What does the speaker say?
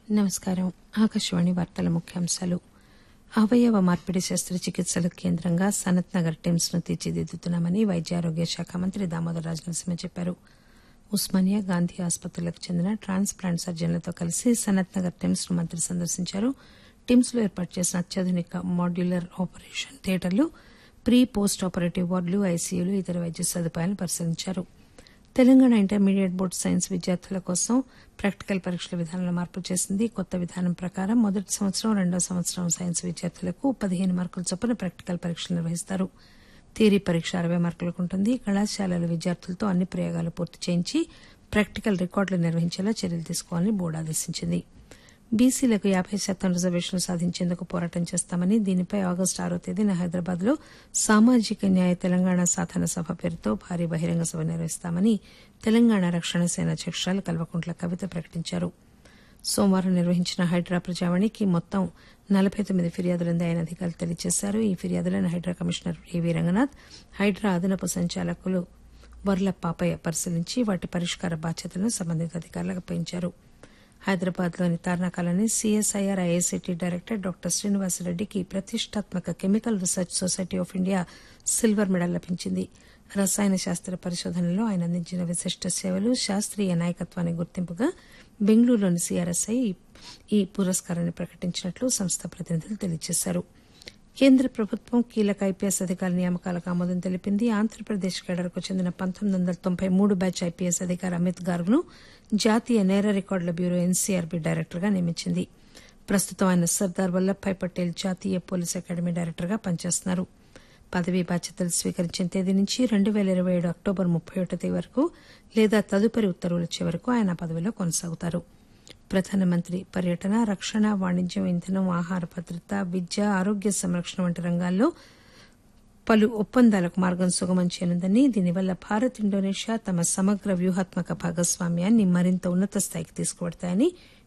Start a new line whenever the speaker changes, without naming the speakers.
నమస్కారం ఆకాశవాణి వార్తల ముఖ్యాంశాలు అవయవ మార్పిడి శస్త్రచికిత్సల కేంద్రంగా సనత్ నగర్ టిమ్స్ ను తీర్చిదిద్దుతున్నామని వైద్య ఆరోగ్య శాఖ మంత్రి దామోదర్ రాజనరసింహ చెప్పారు ఉస్మానియా గాంధీ ఆసుపత్రులకు చెందిన ట్రాన్స్ప్లాంట్ సర్జన్లతో కలిసి సనత్ నగర్ టిమ్స్ ను మంత్రి సందర్శించారు టిమ్స్ లో ఏర్పాటు చేసిన అత్యాధునిక మాడ్యులర్ ఆపరేషన్ థియేటర్లు ప్రీ పోస్ట్ ఆపరేటివ్ వార్డులు ఐసీయూలు ఇతర వైద్య సదుపాయాలను పరిశీలించారు తెలంగాణ ఇంటర్మీడియట్ బోర్డు సైన్స్ విద్యార్థుల కోసం ప్రాక్టికల్ పరీక్షల విధానంలో మార్పు చేసింది కొత్త విధానం ప్రకారం మొదటి సంవత్సరం రెండో సంవత్సరం సైన్స్ విద్యార్థులకు పదిహేను మార్కుల చొప్పున ప్రాక్టికల్ పరీక్షలు నిర్వహిస్తారు థియరీ పరీక్ష అరవై మార్కులకు ఉంటుంది కళాశాలల విద్యార్థులతో అన్ని ప్రయోగాలు పూర్తి చేయించి ప్రాక్టికల్ రికార్డులు నిర్వహించేలా చర్యలు తీసుకోవాలని బోర్డు ఆదేశించింది బీసీలకు యాబై శాతం రిజర్వేషన్లు సాధించేందుకు పోరాటం చేస్తామని దీనిపై ఆగస్టు ఆరో తేదీన హైదరాబాద్ లో సామాజిక న్యాయ తెలంగాణ సాధన సభ పేరుతో భారీ బహిరంగ సభ నిర్వహిస్తామని తెలంగాణ రక్షణ సేన అధ్యకురాలు కల్వకుంట్ల కవిత ప్రకటించారు సోమవారం నిర్వహించిన హైడ్రా ప్రజావాణికి మొత్తం నలబై తొమ్మిది ఫిర్యాదులుందాయని అధికారులు తెలియజేశారు ఈ ఫిర్యాదులను హైడ్రా కమిషనర్ ఏవీ రంగనాథ్ హైడ్రా అదనపు సంచాలకులు వర్ల పాపయ్య పరిశీలించి వాటి పరిష్కార బాధ్యతలను సంబంధిత అధికారులకు అప్పగించారు హైదరాబాద్ లోని తార్నాకాలని సీఎస్ఐఆర్ ఐఐసిటీ డైరెక్టర్ డాక్టర్ శ్రీనివాసరెడ్డికి ప్రతిష్టాత్మక chemical research society of India silver medal లభించింది రసాయన శాస్త్ర పరిశోధనలో ఆయన అందించిన విశిష్ట సేవలు శాస్త్రీయ నాయకత్వానికి గుర్తింపుగా బెంగళూరులోని సీఆర్ఎస్ఐ ఈ పురస్కారాన్ని ప్రకటించినట్లు సంస్థ ప్రతినిధులు తెలియజేశారు కేంద్ర ప్రభుత్వం కీలక ఐపీఎస్ అధికారుల నియామకాలకు ఆమోదం తెలిపింది ఆంధ్రప్రదేశ్ కేడర్కు చెందిన పంతొమ్మిది వందల తొంభై మూడు బ్యాచ్ ఐపీఎస్ అధికారి అమిత్ గార్గ్ ను జాతీయ నేర రికార్డుల బ్యూరో ఎన్సీఆర్బీ డైరెక్టర్ గా నియమించింది ప్రస్తుతం ఆయన సర్దార్ వల్లభాయ్ పటేల్ జాతీయ పోలీస్ అకాడమీ డైరెక్టర్ గా పనిచేస్తున్నారు పదవీ బాధ్యతలు స్వీకరించిన తేదీ నుంచి రెండు పేల ఇరవై ఏడు అక్టోబర్ ముప్పై ఒకటో తేదీ వరకు లేదా తదుపరి ఉత్తర్వులు వచ్చే వరకు ఆయన పదవిలో కొనసాగుతారు ప్రధానమంత్రి పర్యటన రక్షణ వాణిజ్యం ఇంధనం ఆహార భద్రత విద్య ఆరోగ్య సంరక్షణ వంటి రంగాల్లో పలు ఒప్పందాలకు మార్గం సుగమం చేయనుందని దీనివల్ల భారత్ ఇండోనేషియా తమ సమగ్ర వ్యూహాత్మక భాగస్వామ్యాన్ని మరింత ఉన్నత స్థాయికి తీసుకువెడతాయని